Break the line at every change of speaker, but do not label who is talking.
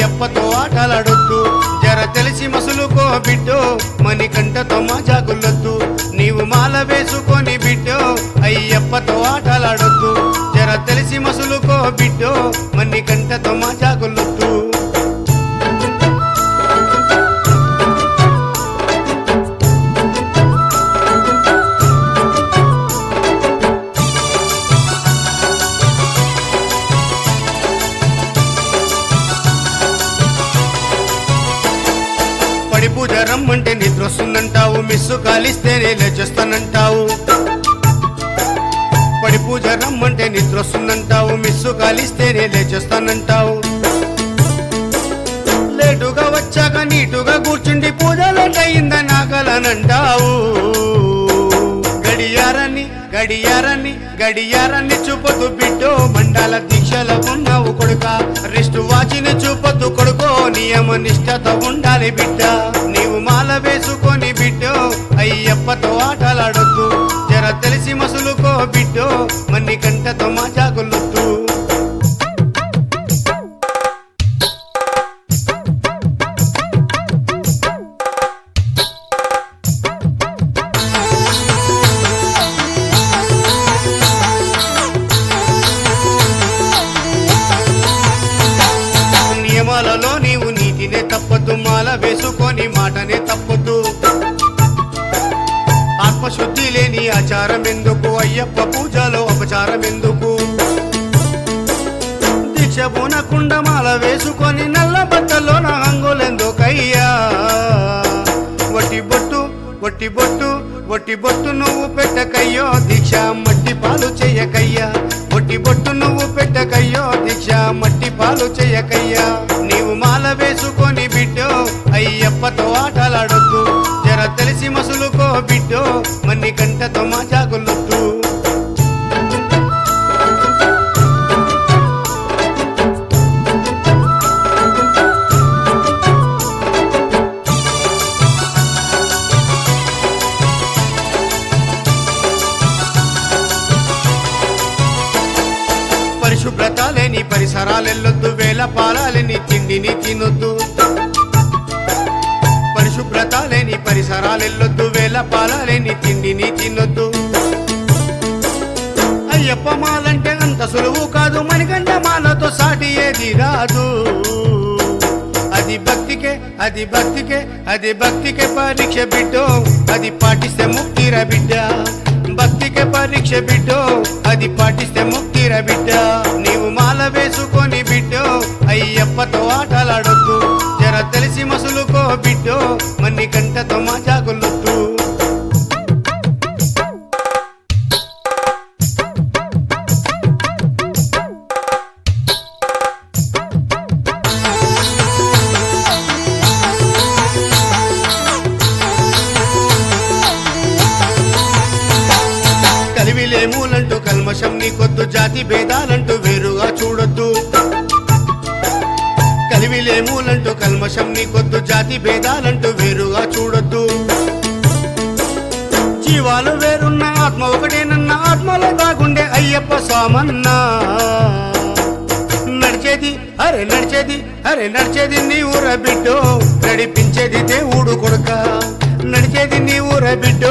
అయ్యప్పతో ఆటలాడొద్దు జర తెలిసి మసులుకో బిడ్డో మణికంఠతో మాజాకులొద్దు నీవు మాల వేసుకొని బిడ్డో అయ్యప్పతో ఆటలాడొద్దు జర తెలిసి మసులుకో బిడ్డో మణికంఠతో మాజాకులొద్దు పడి పూజ రమ్మంటే నిద్ర వస్తుందంటావు మిస్సు కాలిస్తేనే లేచేస్తానంటావు పడి పూజ రమ్మంటే నిద్ర వస్తుందంటావు మిస్సు కాలిస్తేనే లేచేస్తానంటావు లేటుగా వచ్చాక నీటుగా కూర్చుండి పూజ లేటయిందని నాగలనంటావు గడియారాన్ని గడియారాన్ని గడియారాన్ని చూపొద్దు బిడ్డో మండల దీక్షలో ఉన్నావు కొడుక రెస్ట్ వాచిని చూపొద్దు కొడుకో నియమ నిష్టత ఉండాలి బిడ్డ నీవు మాల వేసుకొని బిడ్డో అయ్యప్పతో ఆటలాడొద్దు జర తెలిసి మసులుకో బిడ్డో మన్ని కంటతో మాజాకులొద్దు నియమాలలో నీవు నీతినే తప్పొద్దు మాల వేసుకొని మాటనే తప్పొద్దు ఆత్మశుద్ధి లేని ఆచారం ఎందుకు అయ్యప్ప పూజలో అపచారం ఎందుకు దీక్ష పూనకుండా మాల వేసుకొని నల్ల బట్టలో నా హంగులెందుకయ్యా వట్టి బొట్టు వట్టి బొట్టు వట్టి బొట్టు నువ్వు పెట్టకయ్యో దీక్ష మట్టి పాలు చేయకయ్యా వట్టి బొట్టు నువ్వు పెట్టకయ్యో దీక్ష మట్టి పాలు చేయకయ్యా నీవు మాల వేసుకొని బిడ్డో అయ్యప్పతో ఆటలాడొద్దు జర తెలిసి మసులుకో బిడ్డో మన్ని కంటతో మాజాకులొద్దు పరిశుభ్రత లేని పరిసరాలెల్లొద్దు వేల పాలాలేని తిండిని తినొద్దు పరిశుభ్రత లేని పరిసరాలెల్లొద్దు వేల పాలాలేని తిండిని తినొద్దు అయ్యప్ప మాలంటే అంత సులువు కాదు మణికంఠ మాలతో సాటి ఏది రాదు అది భక్తికే అది భక్తికే అది భక్తికే పరీక్ష బిడ్డో అది పాటిస్తే ముక్తిర బిడ్డ భక్తికే పరీక్ష బిడ్డో అది పాటిస్తే ముక్తిర బిడ్డ నీవు మాల వేసుకొని బిడ్డో అయ్యప్పతో ఆటలాడొద్దు జర తెలిసి మసులుకో బిడ్డో మన్ని కంటతో మాజాకులొద్దు కలివిలేమూలంటూ కల్మషం నీకొద్దు జాతి భేదాలంటూ వేరుగా చూడొద్దు కలివిలేమూలంటూ కల్మషం నీకొద్దు జాతి భేదాలంటూ వేరుగా చూడొద్దు జీవాలు వేరున్న ఆత్మ ఒకటేనన్న ఆత్మలో దాగుండే అయ్యప్ప స్వామన్నా నడిచేది అరే నడిచేది అరే నడిచేది నీ ఊర బిడ్డో నడిపించేది దేవుడు కొడుక నడిచేది నీ ఊర బిడ్డో